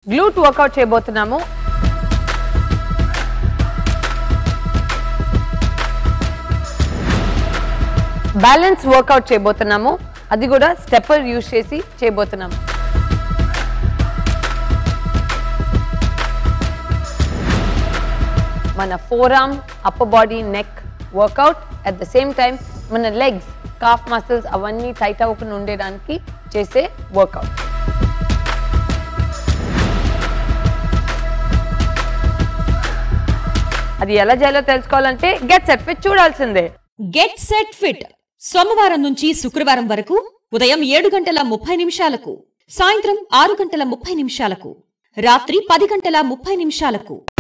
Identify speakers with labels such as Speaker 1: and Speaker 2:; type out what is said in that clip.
Speaker 1: గ్లూట్ workout చేయబోతున్నాము balance workout చేయబోతున్నాము అది కూడా స్టెప్పర్ యూజ్ చేసి చేయబోతున్నాము మన forearm upper body neck workout at the same time మన లెగ్స్ కాఫ్ మసిల్స్ అవన్నీ టైట్ అవ్వకుండా ఉండడానికి చేసే వర్కౌట్ అది ఎలా చేయాలో తెలుసుకోవాలంటే గెట్ సెట్ ఫిట్ చూడాల్సిందే
Speaker 2: గెట్ సెట్ ఫిట్ సోమవారం నుంచి శుక్రవారం వరకు ఉదయం ఏడు గంటల ముప్పై నిమిషాలకు సాయంత్రం ఆరు గంటల ముప్పై నిమిషాలకు రాత్రి పది గంటల ముప్పై నిమిషాలకు